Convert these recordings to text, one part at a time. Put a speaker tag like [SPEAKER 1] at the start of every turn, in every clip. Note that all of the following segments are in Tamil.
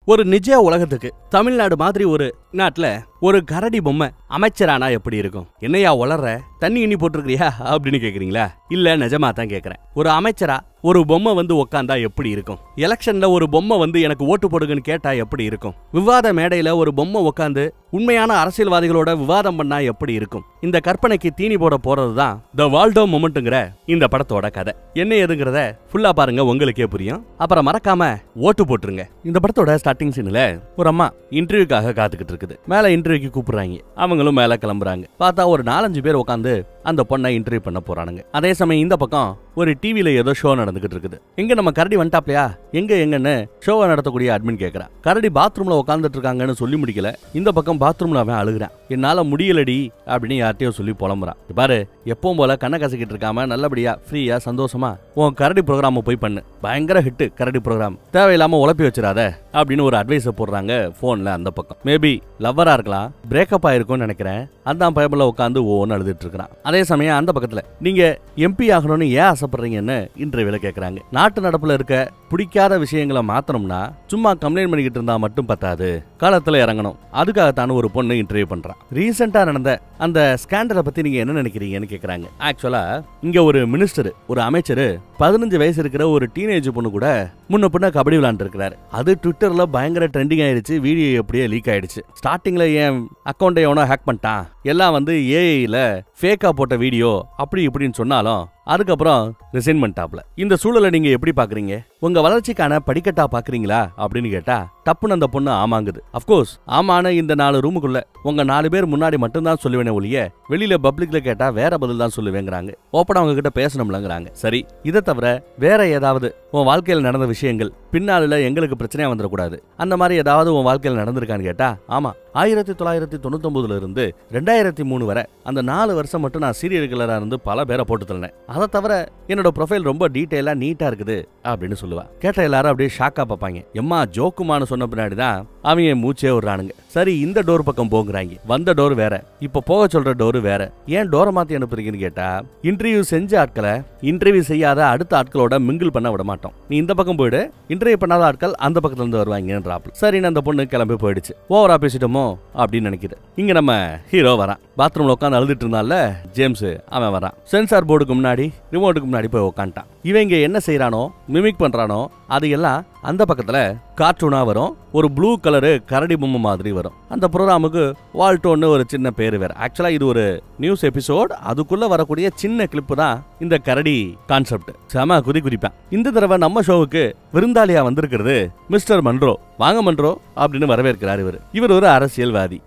[SPEAKER 1] ஒரு நிஜ உலகத்துக்கு தமிழ்நாடு மாதிரி ஒரு நாட்டுல ஒரு கரடி பொம்மை அமைச்சரானா எப்படி இருக்கும் என்னையா உளர்ற தண்ணி எண்ணி போட்டிருக்கிறியா அப்படின்னு கேக்குறீங்களா இல்ல நிஜமா தான் கேக்குறேன் ஒரு அமைச்சரா ஒரு பொம்மை வந்து உக்காந்தா எப்படி இருக்கும் எலெக்ஷன்ல ஒரு பொம்மை வந்து எனக்கு ஓட்டு போடுங்கன்னு கேட்டா எப்படி இருக்கும் விவாத மேடையில ஒரு பொம்மை உட்காந்து உண்மையான அரசியல்வாதிகளோட விவாதம் பண்ணா எப்படி இருக்கும் இந்த கற்பனைக்கு தீனி போட போறதுதான் த வால்டோ மொமெண்ட்டுங்கிற இந்த படத்தோட கதை என்ன ஏதுங்கிறத ஃபுல்லா பாருங்க உங்களுக்கே புரியும் அப்புறம் மறக்காம ஓட்டு போட்டுருங்க இந்த படத்தோட ஸ்டார்டிங் சீன்ல ஒரு அம்மா இன்டர்வியூக்காக காத்துக்கிட்டு இருக்குது மேல இன்டர்வியூக்கு கூப்பிடுறாங்க அவங்களும் மேல கிளம்புறாங்க பார்த்தா ஒரு நாலஞ்சு பேர் உட்காந்து அந்த பொண்ணை இன்டர்வியூ பண்ண போறானுங்க அதே சமயம் இந்த பக்கம் ஒரு டிவில ஏதோ ஷோ நடந்துகிட்டு இருக்குது எங்க நம்ம கரடி வந்துட்டாப்லையா எங்க எங்கன்னு ஷோவை நடத்தக்கூடிய அட்மின் கேக்குறா கரடி பாத்ரூம்ல உட்காந்துட்டு இருக்காங்கன்னு சொல்லி முடிக்கல இந்த பக்கம் பாத்ரூம்ல அவன் அழுகுறான் என்னால முடியலடி அப்படின்னு யார்ட்டையோ சொல்லி புலம்புறான் இங்க பாரு எப்பவும் போல கண்ணை கசக்கிட்டு இருக்காம நல்லபடியா ஃப்ரீயா சந்தோஷமா உன் கரடி ப்ரோக்ராம போய் பண்ணு பயங்கர ஹிட் கரடி ப்ரோக்ராம் தேவையில்லாம உழப்பி வச்சிடாத அப்படின்னு ஒரு அட்வைஸை போடுறாங்க போன்ல அந்த பக்கம் மேபி லவ்வரா இருக்கலாம் பிரேக்கப் ஆயிருக்கும்னு நினைக்கிறேன் அந்த பயபில் உட்காந்து ஓன்னு அழுதுட்டு இருக்கிறான் அதே சமயம் அந்த பக்கத்துல நீங்க எம்பி ஆகணும்னு ஏன் ஆசைப்படுறீங்கன்னு இன்டர்வியூல கேக்குறாங்க நாட்டு நடப்புல இருக்க பிடிக்காத விஷயங்களை மாத்தணும்னா சும்மா கம்ப்ளைண்ட் பண்ணிக்கிட்டு இருந்தா மட்டும் பத்தாது காலத்துல இறங்கணும் அதுக்காகத்தான் ஒரு பொண்ணு இன்டர்வியூ பண்றான் ரீசெண்டா நடந்த அந்த ஸ்கேண்டலை பத்தி நீங்க என்ன நினைக்கிறீங்கன்னு கேக்குறாங்க ஆக்சுவலா இங்க ஒரு மினிஸ்டர் ஒரு அமைச்சர் பதினஞ்சு வயசு இருக்கிற ஒரு டீனேஜ் பொண்ணு கூட முன்ன பின்ன கபடி விளையாண்டு இருக்கிறாரு அது ட்விட்டர்ல பயங்கர ட்ரெண்டிங் ஆயிடுச்சு வீடியோ எப்படியே லீக் ஆயிடுச்சு ஸ்டார்டிங்ல என் அக்கௌண்ட்டை எவனோ ஹேக் பண்ணிட்டான் எல்லாம் வந்து ஏஐல ஃபேக்கா போட்ட வீடியோ அப்படி இப்படின்னு சொன்னாலும் அதுக்கப்புறம் ரிசைன் பண்ணிட்டாப்ல இந்த சூழலை நீங்க எப்படி பாக்குறீங்க உங்க வளர்ச்சிக்கான படிக்கட்டா பாக்குறீங்களா அப்படின்னு கேட்டா டப்புன்னு அந்த பொண்ணு ஆமாங்குது அப்கோர்ஸ் ஆமான இந்த நாலு ரூமுக்குள்ள உங்க நாலு பேர் முன்னாடி மட்டும்தான் சொல்லுவேனே ஒழிய வெளியில பப்ளிக்ல கேட்டா வேற பதில் தான் சொல்லுவேங்கிறாங்க ஓப்பனா அவங்க கிட்ட பேசணும்லங்கிறாங்க சரி இதை தவிர வேற ஏதாவது உன் வாழ்க்கையில் நடந்த விஷயங்கள் பின்னால எங்களுக்கு பிரச்சனையா வந்துடக்கூடாது அந்த மாதிரி ஏதாவது உன் வாழ்க்கையில் நடந்திருக்கான்னு கேட்டா ஆமா ஆயிரத்தி தொள்ளாயிரத்தி தொண்ணூத்தொன்பதுல இருந்து ரெண்டாயிரத்தி மூணு வரை அந்த நாலு வருஷம் மட்டும் நான் சீரியல் கிளரா இருந்து பல பேரை போட்டு தள்ளேன் அதை தவிர என்னோட ப்ரொஃபைல் ரொம்ப டீட்டெயிலா நீட்டா இருக்குது அப்படின்னு சொல்லுவா கேட்ட எல்லாரும் அப்படியே ஷாக்கா பார்ப்பாங்க எம்மா ஜோக்குமான்னு சொன்ன பின்னாடி தான் அவங்க மூச்சே விடுறானுங்க சரி இந்த டோர் பக்கம் போங்கிறாங்க வந்த டோர் வேற இப்ப போக சொல்ற டோர் வேற ஏன் டோரை மாத்தி அனுப்புறீங்கன்னு கேட்டா இன்டர்வியூ செஞ்ச ஆட்களை இன்டர்வியூ செய்யாத அடுத்த ஆட்களோட மிங்கிள் பண்ண விட மாட்டோம் நீ இந்த பக்கம் போயிடு இன்டர்வியூ பண்ணாத ஆட்கள் அந்த பக்கத்துல இருந்து வருவாங்கன்றாப்ல சரின்னு அந்த பொண்ணு கிளம்பி போயிடுச்சு ஓவரா பேசிட்டோமோ அப்படின்னு நினைக்குது இங்க நம்ம ஹீரோ வரான் பாத்ரூம்ல உட்காந்து அழுதுட்டு இருந்தான்ல ஜேம்ஸ் அவன் வரான் சென்சார் போர்டுக்கு முன்னாடி ரிமோட்டுக்கு முன்னாடி போய் உட்காந்துட்டான் இவன் இங்க என்ன செய்யறானோ மிமிக் பண்றானோ அது எல்லாம் அந்த பக்கத்துல கார்ட்டூனா வரும் ஒரு ப்ளூ கலரு கரடி பொம்மை மாதிரி வரும் அந்த ப்ரோக்ராமுக்கு வால்டோன்னு ஒரு சின்ன பேர் வேற ஆக்சுவலா இது ஒரு நியூஸ் எபிசோட் அதுக்குள்ள வரக்கூடிய சின்ன கிளிப்பு தான் இந்த கரடி கான்செப்ட் செம குதி குதிப்பேன் இந்த தடவை நம்ம ஷோவுக்கு விருந்தாளியா வந்திருக்கிறது மிஸ்டர் மன்ரோ வாங்க மன்ரோ அப்படின்னு வரவேற்கிறார் இவர் இவர் ஒரு அரசியல்வாதி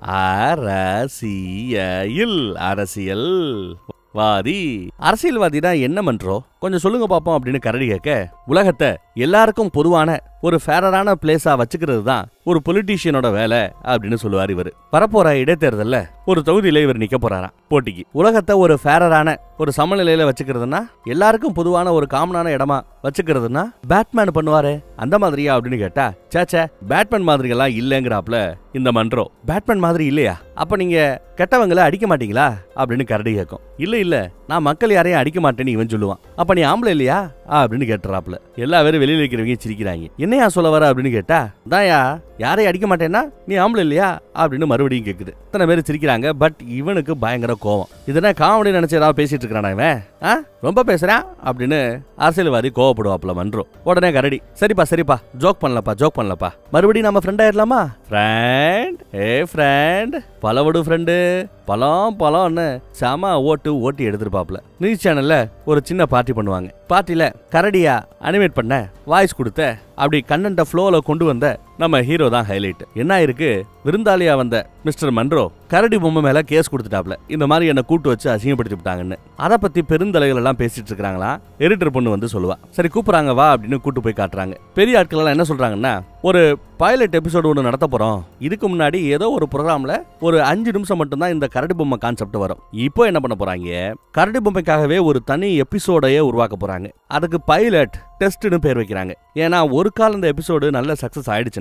[SPEAKER 1] அரசியல் அரசியல் வாதி அரசியல்வாதினா என்ன மன்றோ கொஞ்சம் சொல்லுங்க பாப்போம் அப்படின்னு கரடி கேட்க உலகத்தை எல்லாருக்கும் பொதுவான ஒரு ஃபேரரான பிளேஸா வச்சுக்கிறது தான் ஒரு பொலிட்டீஷியனோட வேலை அப்படின்னு சொல்லுவார் இவர் வரப்போற இடைத்தேர்தல்ல ஒரு தொகுதியில இவர் நிக்க போறாராம் போட்டிக்கு உலகத்தை ஒரு ஃபேரரான ஒரு சமநிலையில வச்சுக்கிறதுனா எல்லாருக்கும் பொதுவான ஒரு காமனான இடமா வச்சுக்கிறதுனா பேட்மேன் பண்ணுவாரு அந்த மாதிரியா அப்படின்னு கேட்டா சேச்சே பேட்மேன் மாதிரி எல்லாம் இல்லைங்கிறாப்ல இந்த மன்றோ பேட்மேன் மாதிரி இல்லையா அப்ப நீங்க கெட்டவங்களை அடிக்க மாட்டீங்களா அப்படின்னு கரடி கேட்கும் இல்ல இல்ல நான் மக்கள் யாரையும் அடிக்க மாட்டேன்னு இவன் சொல்லுவான் அப்ப நீ ஆம்பளை இல்லையா அப்படின்னு கேட்டுறாப்ல எல்லா பேரும் வெளியில இருக்கிறவங்க சிரிக்கிறாங்க என்னையா சொல்ல வர அப்படின்னு கேட்டா தாயா யாரையும் அடிக்க மாட்டேன்னா நீ ஆம்பளை இல்லையா அப்படின்னு மறுபடியும் கேக்குது இத்தனை பேர் சிரிக்கிறாங்க பட் இவனுக்கு பயங்கர கோவம் இதென்ன காமெடி நினைச்சு ஏதாவது பேசிட்டு இருக்கிறானா இவன் ஆ ரொம்ப பேசுறான் அப்படின்னு அரசியல்வாதி கோவப்படுவாப்ல மன்றம் உடனே கரடி சரிப்பா சரிப்பா ஜோக் பண்ணலப்பா ஜோக் பண்ணலப்பா மறுபடியும் நம்ம ஃப்ரெண்ட் ஆயிடலாமா ஃப்ரெண்ட் ஏ ஃப்ரெண்ட் பலவடு ஃப்ரெண்டு பழம் பழம்னு செம ஓட்டு ஓட்டி எடுத்துருப்பாப்ல நியூஸ் சேனல்ல ஒரு சின்ன பார்ட்டி பண்ணுவாங்க பார்ட்டில கரடியா அனிமேட் பண்ண வாய்ஸ் கொடுத்த அப்படி கண்ணண்ட ஃப்ளோல கொண்டு வந்த நம்ம ஹீரோ தான் ஹைலைட் என்ன இருக்கு விருந்தாளியா வந்த மிஸ்டர் மன்ரோ கரடி பொம்மை மேல கேஸ் கொடுத்துட்டாப்ல இந்த மாதிரி என்ன கூட்டு வச்சு அசிங்கப்படுத்தி விட்டாங்கன்னு அதை பத்தி பெருந்தலைகள் எல்லாம் பேசிட்டு இருக்காங்களா எடிட்டர் பொண்ணு வந்து சொல்லுவா சரி கூப்பிடுறாங்க வா அப்படின்னு கூட்டு போய் காட்டுறாங்க பெரிய ஆட்கள் எல்லாம் என்ன சொல்றாங்கன்னா ஒரு பைலட் எபிசோடு ஒன்று நடத்த போறோம் இதுக்கு முன்னாடி ஏதோ ஒரு ப்ரோக்ராம்ல ஒரு அஞ்சு நிமிஷம் மட்டும்தான் இந்த கரடி பொம்மை கான்செப்ட் வரும் இப்போ என்ன பண்ண போறாங்க கரடி பொம்மைக்காகவே ஒரு தனி எபிசோடையே உருவாக்க போறாங்க அதுக்கு பைலட் டெஸ்ட்னு பேர் வைக்கிறாங்க ஏன்னா ஒரு கால் இந்த எபிசோடு நல்ல சக்சஸ் ஆயிடுச்சுன்னா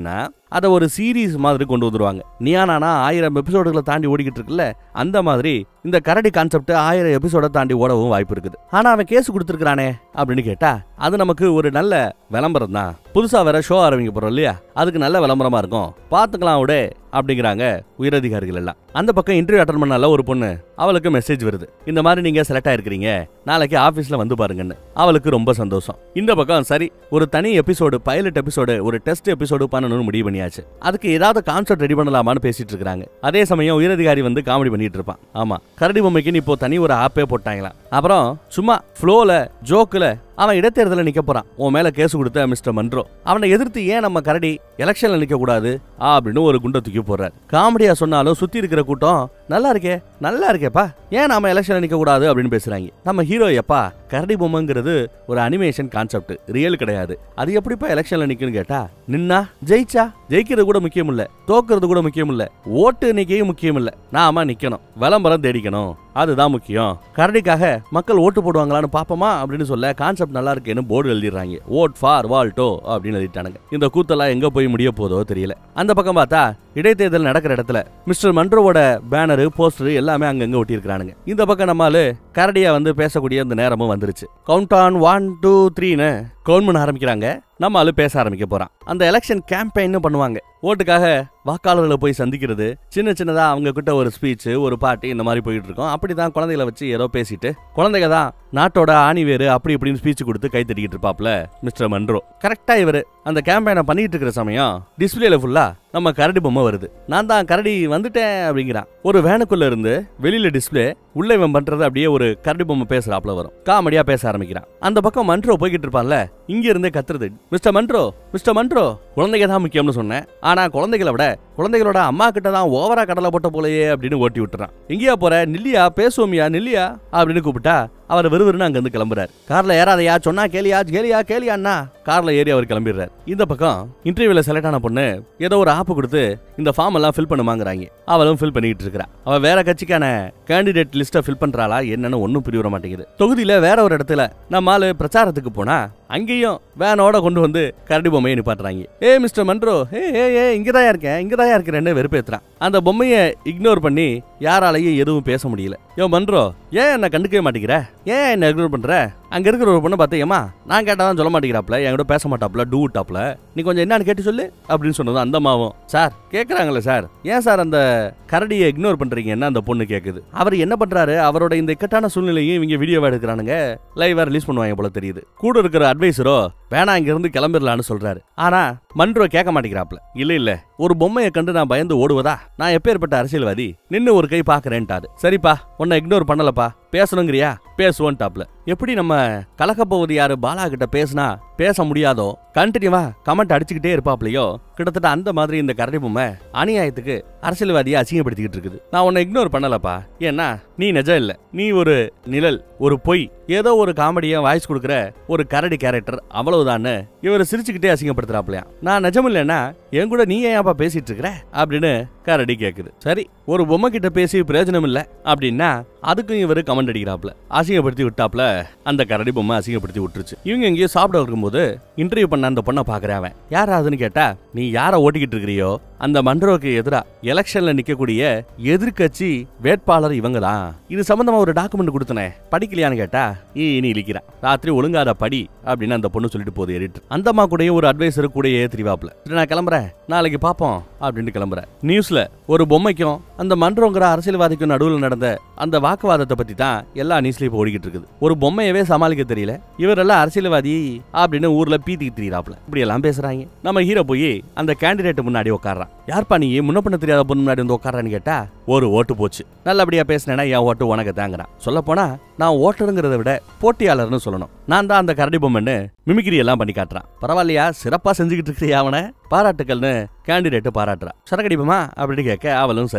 [SPEAKER 1] அதை ஒரு சீரீஸ் மாதிரி கொண்டு வந்துருவாங்க நியானானா ஆயிரம் எபிசோடுகளை தாண்டி ஓடிக்கிட்டு இருக்குல்ல அந்த மாதிரி இந்த கரடி கான்செப்ட் ஆயிரம் எபிசோட தாண்டி ஓடவும் வாய்ப்பு இருக்குது ஆனா அவன் கேஸ் கொடுத்துருக்கானே அப்படின்னு கேட்டா அது நமக்கு ஒரு நல்ல விளம்பரம் தான் புதுசா வேற ஷோ ஆரம்பிக்க போறோம் இல்லையா அதுக்கு நல்ல விளம்பரமா இருக்கும் பாத்துக்கலாம் விட அப்படிங்கிறாங்க உயரதிகாரிகள் எல்லாம் அந்த பக்கம் இன்டர்வியூ அட்டன் பண்ணால ஒரு பொண்ணு அவளுக்கு மெசேஜ் வருது இந்த மாதிரி நீங்க செலக்ட் ஆயிருக்கிறீங்க நாளைக்கு ஆபீஸ்ல வந்து பாருங்கன்னு அவளுக்கு ரொம்ப சந்தோஷம் இந்த பக்கம் சரி ஒரு தனி எபிசோடு பைலட் எபிசோடு ஒரு டெஸ்ட் எபிசோடு பண்ணணும்னு முடிவு பண்ணியாச்சு அதுக்கு ஏதாவது கான்செப்ட் ரெடி பண்ணலாமான்னு பேசிட்டு இருக்காங்க அதே சமயம் உயரதிகாரி வந்து காமெடி பண்ணிட்டு இருப்பான் ஆமா கரடி பொம்மைக்குன்னு இப்போ தனி ஒரு ஆப்பே போட்டாங்களாம் அப்புறம் சும்மா ஃப்ளோல ஜோக்குல அவன் இடைத்தேர்தலில் நிக்க போறான் உன் மேல கேஸ் கொடுத்த மிஸ்டர் மன்றோ அவனை எதிர்த்து ஏன் நம்ம கரடி எலெக்ஷன்ல நிக்க கூடாது அப்படின்னு ஒரு குண்டை தூக்கி போடுறாரு காமெடியா சொன்னாலும் சுத்தி இருக்கிற கூட்டம் நல்லா இருக்கே நல்லா இருக்கேப்பா ஏன் நாம எலெக்ஷன்ல நிக்க கூடாது அப்படின்னு பேசுறாங்க நம்ம ஹீரோ எப்பா கரடி பொம்மைங்கிறது ஒரு அனிமேஷன் கான்செப்ட் ரியல் கிடையாது அது எப்படிப்பா எலெக்ஷன்ல நிக்குன்னு கேட்டா நின்னா ஜெயிச்சா ஜெயிக்கிறது கூட முக்கியம் இல்ல தோக்குறது கூட முக்கியம் இல்ல ஓட்டு எண்ணிக்கையும் முக்கியம் இல்ல நாம நிக்கணும் விளம்பரம் தேடிக்கணும் அதுதான் முக்கியம் கரடிக்காக மக்கள் ஓட்டு போடுவாங்களான்னு பாப்போமா அப்படின்னு சொல்ல கான்செப்ட் நல்லா இருக்கேன்னு போர்டு எழுதிடுறாங்க ஓட் ஃபார் வால்டோ அப்படின்னு எழுதிட்டானுங்க இந்த கூத்தெல்லாம் எங்க போய் முடிய போதோ தெரியல அந்த பக்கம் பார்த்தா இடைத்தேர்தல் நடக்கிற இடத்துல மிஸ்டர் மன்ரோவோட பேனரு போஸ்டர் எல்லாமே அங்கங்க ஒட்டியிருக்கிறானுங்க இந்த பக்கம் நம்மால கரடியா வந்து பேசக்கூடிய இந்த நேரமும் வந்துருச்சு கவுண்ட் ஆன் ஒன் டூ த்ரீன்னு கவுண்ட் பண்ண ஆரம்பிக்கிறாங்க நம்ம ஆளு பேச ஆரம்பிக்க போறான் அந்த எலெக்ஷன் கேம்பெயின் பண்ணுவாங்க ஓட்டுக்காக வாக்காளர்களை போய் சந்திக்கிறது சின்ன சின்னதா அவங்க கிட்ட ஒரு ஸ்பீச் ஒரு பாட்டு இந்த மாதிரி போயிட்டு இருக்கோம் அப்படிதான் குழந்தைகளை வச்சு ஏதோ பேசிட்டு குழந்தைங்க தான் நாட்டோட ஆணி வேறு அப்படி இப்படின்னு ஸ்பீச் கொடுத்து கை தட்டிக்கிட்டு இருப்பாப்ல மிஸ்டர் மன்ரோ கரெக்டா இவரு அந்த கேம்பெயினை பண்ணிட்டு இருக்கிற சமயம் டிஸ்பிளேல ஃபுல்லா நம்ம கரடி பொம்மை வருது நான் தான் கரடி வந்துட்டேன் அப்படிங்கிறான் ஒரு வேனுக்குள்ள இருந்து வெளியில டிஸ்பிளே உள்ள இவன் பண்றது அப்படியே ஒரு கரடி பொம்மை பேசுறாப்ல வரும் காமெடியா பேச ஆரம்பிக்கிறான் அந்த பக்கம் மன்ட்ரோ போய்கிட்டு இருப்பான்ல இங்க இருந்தே கத்துறது மிஸ்டர் மன்ட்ரோ மிஸ்டர் மன்ட்ரோ குழந்தைங்க தான் முக்கியம்னு சொன்னேன் ஆனா குழந்தைகளை விட குழந்தைகளோட அம்மா கிட்ட தான் ஓவரா கடலை போட்ட போலயே அப்படின்னு ஓட்டி விட்டுறான் எங்கேயா போற நில்லியா பேசுவோமியா நில்லியா அப்படின்னு கூப்பிட்டா அவர் விறுவிறுன்னு அங்க இருந்து கிளம்புறாரு கார்ல ஏறாதையா சொன்னா கேளியா கேளியா கேளியான்னா கார்ல ஏறி அவர் கிளம்பிடுறாரு இந்த பக்கம் இன்டர்வியூல செலக்ட் ஆன பொண்ணு ஏதோ ஒரு ஆப் கொடுத்து இந்த ஃபார்ம் எல்லாம் ஃபில் பண்ணுமாங்கிறாங்க அவளும் ஃபில் பண்ணிட்டு இருக்கா அவ வேற கட்சிக்கான கேண்டிடேட் லிஸ்ட்டை ஃபில் பண்றாளா என்னன்னு ஒன்றும் புரிய வர மாட்டேங்குது தொகுதியில வேற ஒரு இடத்துல நம்ம ஆளு பிரச்சாரத்துக்கு போனா அங்கேயும் வேனோட கொண்டு வந்து கரடி பொம்மையை நிப்பாட்டுறாங்க ஏ மிஸ்டர் மன்ரோ ஏ ஏ ஏ இங்கதான் இருக்கேன் இங்கதான் இருக்கிறேன்னு வெறுப்பேத்துறான் அந்த பொம்மையை இக்னோர் பண்ணி யாராலையும் எதுவும் பேச முடியல யோ மன்றோ ஏன் என்ன கண்டுக்கவே மாட்டேங்கிற ஏன் என்ன இக்னோர் பண்ற அங்க இருக்கிற ஒரு பொண்ணு பார்த்து ஏமா நான் கேட்டாதான் சொல்ல மாட்டேங்கிறாப்ல என் கூட பேச மாட்டாப்ல டூ விட்டாப்ல நீ கொஞ்சம் என்னன்னு கேட்டு சொல்லு அப்படின்னு சொன்னது அந்த மாவும் சார் கேக்குறாங்களே சார் ஏன் சார் அந்த கரடியை இக்னோர் பண்றீங்க என்ன அந்த பொண்ணு கேக்குது அவர் என்ன பண்றாரு அவரோட இந்த இக்கட்டான சூழ்நிலையும் இவங்க வீடியோவா எடுக்கிறானுங்க லைவா ரிலீஸ் பண்ணுவாங்க போல தெரியுது கூட இருக்கிற அட்வைசரோ வேணா இங்க இருந்து கிளம்பிடலான்னு சொல்றாரு ஆனா மன்றோ கேட்க மாட்டேங்கிறாப்ல இல்ல இல்ல ஒரு பொம்மையை கண்டு நான் பயந்து ஓடுவதா நான் எப்பேற்பட்ட அரசியல்வாதி நின்னு ஒரு கை பாக்குறேன்ட்டாரு சரிப்பா உன்னை இக்னோர் பண்ணலப்பா பேசணுங்கிறியா பேசுவோன்ட்டாப்ல எப்படி நம்ம கலக்கப்போவது யாரு பாலா கிட்ட பேசினா பேச முடியாதோ கண்டினியூவா கமெண்ட் அடிச்சுக்கிட்டே இருப்பாப்லையோ கிட்டத்தட்ட அந்த மாதிரி இந்த கரடி பொம்மை அநியாயத்துக்கு அரசியல்வாதியை அசிங்கப்படுத்திக்கிட்டு இருக்குது நான் உன்னை இக்னோர் பண்ணலப்பா ஏன்னா நீ நிஜம் இல்ல நீ ஒரு நிழல் ஒரு பொய் ஏதோ ஒரு காமெடியா வாய்ஸ் கொடுக்குற ஒரு கரடி கேரக்டர் அவ்வளவுதான்னு இவர் சிரிச்சுக்கிட்டே அசிங்கப்படுத்துறாப்லையா நான் நிஜம் இல்லைன்னா என் கூட நீ ஏன்ப்பா பேசிட்டு இருக்கிற அப்படின்னு கரடி கேக்குது சரி ஒரு பொம்மை கிட்ட பேசி பிரயோஜனம் இல்ல அப்படின்னா அதுக்கும் இவர் கமெண்ட் அடிக்கிறாப்ல அசிங்கப்படுத்தி விட்டாப்ல அந்த கரடி பொம்மை அசிங்கப்படுத்தி விட்டுருச்சு இவங்க எங்கேயோ சாப்பிட இருக்கும்போது இன்டர்வியூ பண்ண அந்த பொண்ணை பாக்குறேன் அவன் யார் அதுன்னு கேட்டா நீ யாரை ஓட்டிக்கிட்டு இருக்கிறியோ அந்த மன்றோக்கு எதிரா எலெக்ஷன்ல நிக்கக்கூடிய எதிர்க்கட்சி வேட்பாளர் இவங்க தான் இது சம்பந்தமா ஒரு டாக்குமெண்ட் கொடுத்தனே படிக்கலையான்னு கேட்டா ஈ நீ இழிக்கிறான் ராத்திரி ஒழுங்காத படி அப்படின்னு அந்த பொண்ணு சொல்லிட்டு போகுது எடிட்டர் அந்த அம்மா கூடயும் ஒரு அட்வைசர் கூடயே திரிவாப்ல சரி நான் கிளம்புறேன் நாளைக்கு பாப்போம் அப்படின்னு கிளம்புறேன் நியூஸ்ல ஒரு பொம்மைக்கும் அந்த மன்றோங்கிற அரசியல்வாதிக்கும் நடுவில் நடந்த அந்த வாக்குவாதத்தை பத்தி தான் எல்லா நியூஸ்லயும் இப்போ ஓடிக்கிட்டு இருக்குது ஒரு பொம்மையவே சமாளிக்க தெரியல இவரெல்லாம் அரசியல்வாதி அப்படின்னு ஊர்ல பீத்திக்கு திரியிறாப்ல இப்படி எல்லாம் பேசுறாங்க நம்ம ஹீரோ போய் அந்த கேண்டிடேட் முன்னாடி உட்கார்றான் யார்ப்பா நீ முன்ன பண்ண தெரியாத பொண்ணு முன்னாடி வந்து உட்காரான்னு கேட்டா ஒரு ஓட்டு போச்சு நல்லபடியா பேசினேன்னா என் ஓட்டு உனக்கு தாங்கிறான் சொல்ல போனா நான் ஓட்டருங்கிறத விட போட்டியாளர்னு சொல்லணும் நான் தான் அந்த கரடி பொம்மைன்னு மிமிக்ரி எல்லாம் பண்ணி காட்டுறான் பரவாயில்லையா சிறப்பா செஞ்சுக்கிட்டு இருக்கிறியா அவனை பாராட்டுக்கள்னு கேண்டிடேட் பாராட்டுறா சரக்கடிப்பமா அப்படின்னு கேட்க அவளும் சரிங்கிறா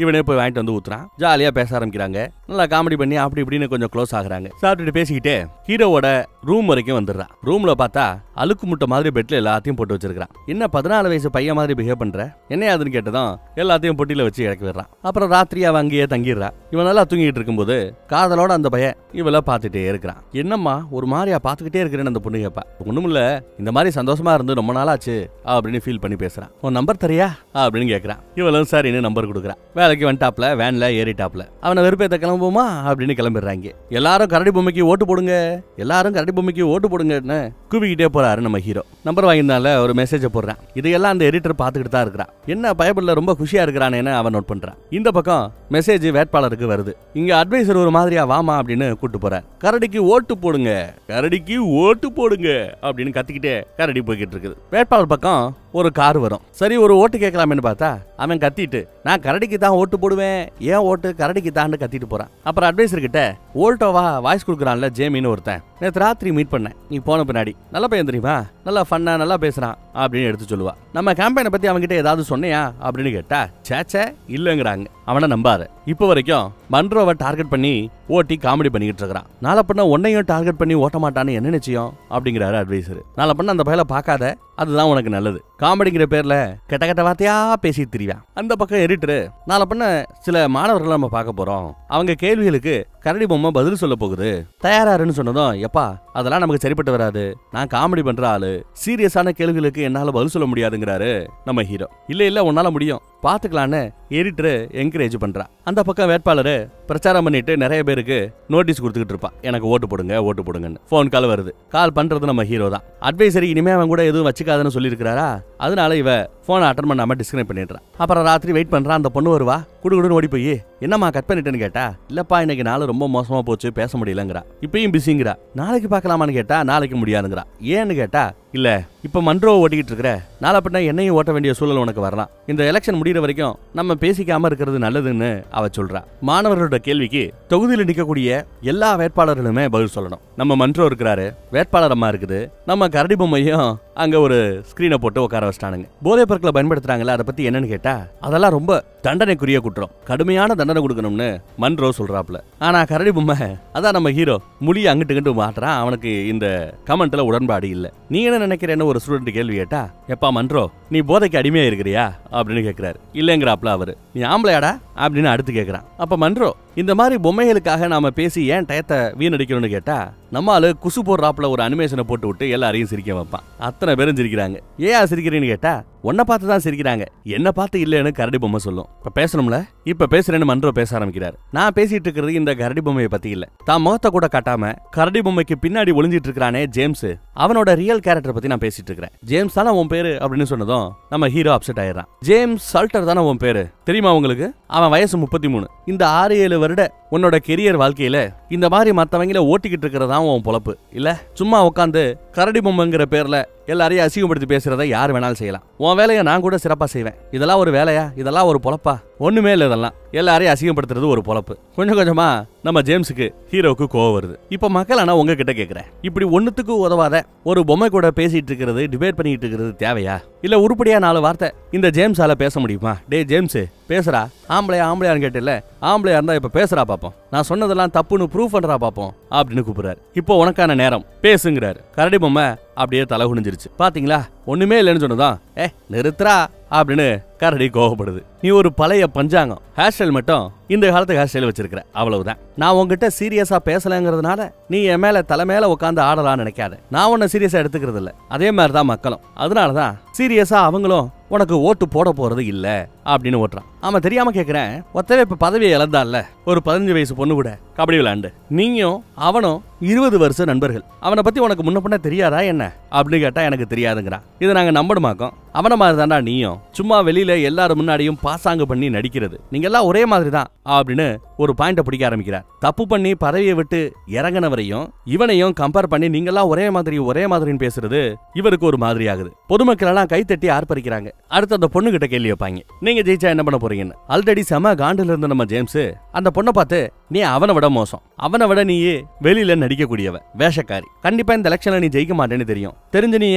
[SPEAKER 1] இவனே போய் வாங்கிட்டு வந்து ஊத்துறான் ஜாலியா பேச ஆரம்பிக்கிறாங்க நல்லா காமெடி பண்ணி அப்படி இப்படின்னு கொஞ்சம் க்ளோஸ் ஆகுறாங்க சாப்பிட்டுட்டு பேசிக்கிட்டே ஹீரோவோட ரூம் வரைக்கும் வந்துடுறான் ரூம்ல பார்த்தா அழுக்கு முட்டை மாதிரி பெட்ல எல்லாத்தையும் போட்டு வச்சிருக்கான் என்ன பதினாலு வயசு பையன் மாதிரி பிஹேவ் பண்ற என்ன அதுன்னு கேட்டதும் எல்லாத்தையும் பொட்டியில வச்சு இறக்கி விடுறான் அப்புறம் ராத்திரி அவன் அங்கேயே தங்கிடுறா இவன் நல்லா தூங்கிட்டு இருக்கும்போது காதலோட அந்த பையன் இவள பார்த்துட்டே இருக்கிறான் என்னம்மா ஒரு மாதிரியா பார்த்துக்கிட்டே இருக்கிறேன்னு அந்த பொண்ணு கேப்பா ஒண்ணுமில்ல இந்த மாதிரி சந்தோஷமா இருந்து ரொம்ப நாளாச்சு அப்படின்னு ஃபீல் பண்ணி பேசுறான் உன் நம்பர் தரியா அப்படின்னு கேக்குறான் இவளும் சரின்னு நம்பர் கொடுக்குறான் வேலைக்கு வந்துட்டாப்ல வேன்ல ஏறிட்டாப்ல அவனை வெறுப்பேத்த கிளம்புமா அப்படின்னு கிளம்பிடுறாங்க எல்லாரும் கரடி பொம்மைக்கு ஓட்டு போடுங்க எல்லாரும் கரடி பொம்மைக்கு ஓட்டு போடுங்கன்னு கூவிக்கிட்டே போறாரு நம்ம ஹீரோ நம்பர் வாங்கியிருந்தால ஒரு மெசேஜை போடுறான் இதையெல்லாம் அந்த எடிட்டர் பார்த்துக்கிட்டு தான் இருக்கிறான் என்ன பயபுள்ள ரொம்ப குஷியா இருக்கிறானேன்னு அவன் நோட் பண்றான் இந்த பக்கம் மெசேஜ் வேட்பாளருக்கு வருது இங்க அட்வைசர் ஒரு மாதிரியா வாமா அப்படின்னு கூட்டு போறார் கரடிக்கு ஓட்டு போடுங்க கரடிக்கு ஓட்டு போடுங்க அப்படின்னு கத்திக்கிட்டே கரடி போய்கிட்டு இருக்குது வேட்பாளர் பக்கம் ஒரு கார் வரும் சரி ஒரு ஓட்டு கேட்கலாமேன்னு பார்த்தா அவன் கத்திட்டு நான் கரடிக்கு தான் ஓட்டு போடுவேன் ஏன் ஓட்டு கரடிக்கு தான் கத்திட்டு போறான் அப்புறம் அட்வைசர் கிட்ட ஓல்டோவா வாய்ஸ் கொடுக்குறான்ல ஜேமின்னு ஒருத்தன் நேற்று ராத்திரி மீட் பண்ணேன் நீ போன பின்னாடி நல்ல பையன் தெரியுமா நல்லா ஃபன்னா நல்லா பேசுறான் அப்படின்னு எடுத்து சொல்லுவா நம்ம கேம்பெயினை பத்தி அவன்கிட்ட ஏதாவது சொன்னியா அப்படின்னு கேட்டா சேச்சே இல்லைங்கிறாங்க அவனை நம்பாத இப்போ வரைக்கும் மன்ரோவை டார்கெட் பண்ணி ஓட்டி காமெடி பண்ணிக்கிட்டு இருக்கிறான் நாளை பண்ண உன்னையும் டார்கெட் பண்ணி ஓட்ட மாட்டான்னு என்ன நிச்சயம் அப்படிங்கிறாரு அட்வைசர் நாளை பண்ண அந்த பயலை பார்க்காத அதுதான் உனக்கு நல்லது காமெடிங்கிற பேர்ல கெட்ட கெட்ட வார்த்தையா பேசிட்டு திரிவான் அந்த பக்கம் எடிட்டரு நாளை பண்ண சில மாணவர்களை நம்ம பார்க்க போறோம் அவங்க கேள்விகளுக்கு கரடி பொம்மை பதில் சொல்ல போகுது தயாராருன்னு சொன்னதும் எப்பா அதெல்லாம் நமக்கு சரிப்பட்டு வராது நான் காமெடி பண்ற ஆளு சீரியஸான கேள்விகளுக்கு என்னால பதில் சொல்ல முடியாதுங்கிறாரு நம்ம ஹீரோ இல்ல இல்ல உன்னால முடியும் பாத்துக்கலான்னு எடிட்டரு என்கரேஜ் பண்றா அந்த பக்கம் வேட்பாளர் பிரச்சாரம் பண்ணிட்டு நிறைய பேருக்கு நோட்டீஸ் கொடுத்துக்கிட்டு இருப்பா எனக்கு ஓட்டு போடுங்க ஓட்டு போடுங்கன்னு ஃபோன் கால் வருது கால் பண்றது நம்ம ஹீரோ தான் அட்வைசரி இனிமே அவன் கூட எதுவும் வச்சுக்காதுன்னு சொல்லியிருக்கிறாரா அதனால இவ போனை அட்டன் பண்ணாம டிஸ்கனெக்ட் பண்ணிடுறான் அப்புறம் ராத்திரி வெயிட் பண்றான் அந்த பொண்ணு வருவா குடுகுடுன்னு ஓடி போய் என்னம்மா கட் பண்ணிட்டேன்னு கேட்டா இல்லப்பா இன்னைக்கு நாள் ரொம்ப மோசமா போச்சு பேச முடியலங்கிறா இப்பயும் பிஸிங்கிறா நாளைக்கு பார்க்கலாமான்னு கேட்டா நாளைக்கு முடியாதுங்கிறா ஏன்னு கேட்டா இல்ல இப்ப மன்றோ ஓட்டிக்கிட்டு இருக்கிற நாளை பின்ன என்னையும் ஓட்ட வேண்டிய சூழல் உனக்கு வரலாம் இந்த எலெக்ஷன் முடியிற வரைக்கும் நம்ம பேசிக்காம இருக்கிறது நல்லதுன்னு அவ சொல்றா மாணவர்களோட கேள்விக்கு தொகுதியில் நிற்கக்கூடிய எல்லா வேட்பாளர்களுமே பதில் சொல்லணும் நம்ம மன்றோ இருக்கிறாரு வேட்பாளர் அம்மா இருக்குது நம்ம கரடி பொம்மையும் அங்க ஒரு ஸ்கிரீனை போட்டு உட்கார வச்சிட்டானுங்க போதைப் பொருட்களை பயன்படுத்துறாங்கல்ல அதை பத்தி என்னன்னு கேட்டா அதெல்லாம் ரொம்ப தண்டனைக்குரிய குற்றம் கடுமையான தண்டனை கொடுக்கணும்னு மன்றோ சொல்றாப்ல ஆனா கரடி பொம்மை அதான் நம்ம ஹீரோ முடி அங்கிட்டு இங்கிட்டு மாட்டுறான் அவனுக்கு இந்த கமெண்ட்ல உடன்பாடு இல்ல நீ என்ன நினைக்கிறேன்னு ஒரு ஸ்டூடெண்ட் கேள்வி கேட்டா எப்பா மன்றோ நீ போதைக்கு அடிமையா இருக்கிறியா அப்படின்னு கேக்குறாரு இல்லைங்கிறாப்ல அவரு நீ ஆம்பளையாடா அப்படின்னு அடுத்து கேக்குறான் அப்ப மன்றோ இந்த மாதிரி பொம்மைகளுக்காக நாம பேசி ஏன் டயத்தை வீணடிக்கணும்னு கேட்டா நம்ம ஆளு குசு போடுறாப்புல ஒரு அனிமேஷனை போட்டு விட்டு எல்லாரையும் சிரிக்க வைப்பான் அத்தனை பேரும் சிரிக்கிறாங்க ஏன் சிரிக்கிறேன்னு கேட்டா உன்னை பார்த்து தான் சிரிக்கிறாங்க என்ன பார்த்து இல்லைன்னு கரடி பொம்மை சொல்லும் இப்ப பேசணும்ல இப்ப பேசுறேன்னு மன்றோ பேச ஆரம்பிக்கிறார் நான் பேசிட்டு இருக்கிறது இந்த கரடி பொம்மையை பத்தி இல்ல தான் முகத்தை கூட காட்டாம கரடி பொம்மைக்கு பின்னாடி ஒளிஞ்சிட்டு இருக்கிறானே ஜேம்ஸ் அவனோட ரியல் கேரக்டர் பத்தி நான் பேசிட்டு இருக்கிறேன் ஜேம்ஸ் தானே உன் பேரு அப்படின்னு சொன்னதும் நம்ம ஹீரோ அப்செட் ஆயிடுறான் ஜேம்ஸ் சல்டர் தானே உன் பேரு தெரியுமா உங்களுக்கு அவன் வயசு முப்பத்தி மூணு இந்த ஆறு ஏழு வருட உன்னோட கெரியர் வாழ்க்கையில இந்த மாதிரி மத்தவங்கள ஓட்டிக்கிட்டு இருக்கிறதா உன் பொழப்பு இல்ல சும்மா உட்காந்து கரடி பொம்மைங்கிற பேர்ல எல்லாரையும் அசிங்கப்படுத்தி பேசுறத யார் வேணாலும் செய்யலாம் உன் வேலையை நான் கூட சிறப்பா செய்வேன் இதெல்லாம் ஒரு வேலையா இதெல்லாம் ஒரு பொழப்பா ஒண்ணுமே இல்லை இதெல்லாம் எல்லாரையும் அசிங்கப்படுத்துறது ஒரு பொழப்பு கொஞ்சம் கொஞ்சமா நம்ம ஜேம்ஸுக்கு ஹீரோவுக்கு கோவம் வருது இப்ப மக்கள் ஆனா உங்ககிட்ட கேக்குறேன் இப்படி ஒண்ணுத்துக்கு உதவாத ஒரு பொம்மை கூட பேசிட்டு இருக்கிறது டிபேட் பண்ணிட்டு இருக்கிறது தேவையா இல்ல உருப்படியா நாலு வார்த்தை இந்த ஜேம்ஸால பேச முடியுமா டே ஜேம்ஸ் பேசுறா ஆம்பளையா ஆம்பளையான்னு கேட்டில்ல ஆம்பளையா இருந்தா இப்ப பேசுறா பாப்போம் நான் சொன்னதெல்லாம் தப்புன்னு ப்ரூவ் பண்றா பாப்போம் அப்படின்னு கூப்பிடுறாரு இப்போ உனக்கான நேரம் பேசுங்கிறாரு கரடி பொம்மை அப்படியே தலை குனிஞ்சிருச்சு பாத்தீங்களா ஒண்ணுமே இல்லைன்னு சொன்னதான் ஏ நிறுத்துறா அப்படின்னு கரடி கோவப்படுது நீ ஒரு பழைய பஞ்சாங்கம் ஹேர் ஸ்டைல் மட்டும் இந்த காலத்து ஹேர் ஸ்டைல் வச்சிருக்கிற அவ்வளவுதான் நான் உன்கிட்ட சீரியஸா பேசலங்கிறதுனால நீ என் மேல தலை மேல உட்காந்து ஆடலாம்னு நினைக்காத நான் உன்னை சீரியஸா எடுத்துக்கிறது இல்ல அதே மாதிரி தான் மக்களும் அதனாலதான் சீரியஸா அவங்களும் உனக்கு ஓட்டு போட போறது இல்ல அப்படின்னு ஓட்டுறான் ஆமா தெரியாம கேக்குறேன் ஒத்தவே இப்ப பதவியை இழந்தான்ல ஒரு பதினஞ்சு வயசு பொண்ணு கூட கபடி விளையாண்டு நீயும் அவனும் இருபது வருஷம் நண்பர்கள் அவனை பத்தி உனக்கு முன்ன பின்ன தெரியாதா என்ன அப்படின்னு கேட்டா எனக்கு தெரியாதுங்கிறான் இதை நாங்க நம்பணுமாக்கோம் அவன மாதிரி தான்டா நீயும் சும்மா வெளியில எல்லாரும் முன்னாடியும் பாசாங்கு பண்ணி நடிக்கிறது நீங்க எல்லாம் ஒரே மாதிரி தான் அப்படின்னு ஒரு பாயிண்ட பிடிக்க ஆரம்பிக்கிறார் தப்பு பண்ணி பதவியை விட்டு இறங்கினவரையும் இவனையும் கம்பேர் பண்ணி நீங்கெல்லாம் ஒரே மாதிரி ஒரே மாதிரின்னு பேசுறது இவருக்கு ஒரு மாதிரி ஆகுது பொதுமக்கள் எல்லாம் கைத்தட்டி ஆர்ப்பரிக்கிறாங்க அடுத்து அந்த பொண்ணு கிட்ட கேள்வி வைப்பாங்க நீங்க ஜெயிச்சா என்ன பண்ண போறீங்கன்னு ஆல்ரெடி செம காண்டுல இருந்த நம்ம ஜேம்ஸ் அந்த பொண்ணை பார்த்து நீ அவனை விட மோசம் அவனை விட நீ வெளியில நடிக்கக்கூடியவ வேஷக்காரி கண்டிப்பா இந்த எலெக்ஷன்ல நீ ஜெயிக்க மாட்டேன்னு தெரியும் தெரிஞ்சு நீ ஏன்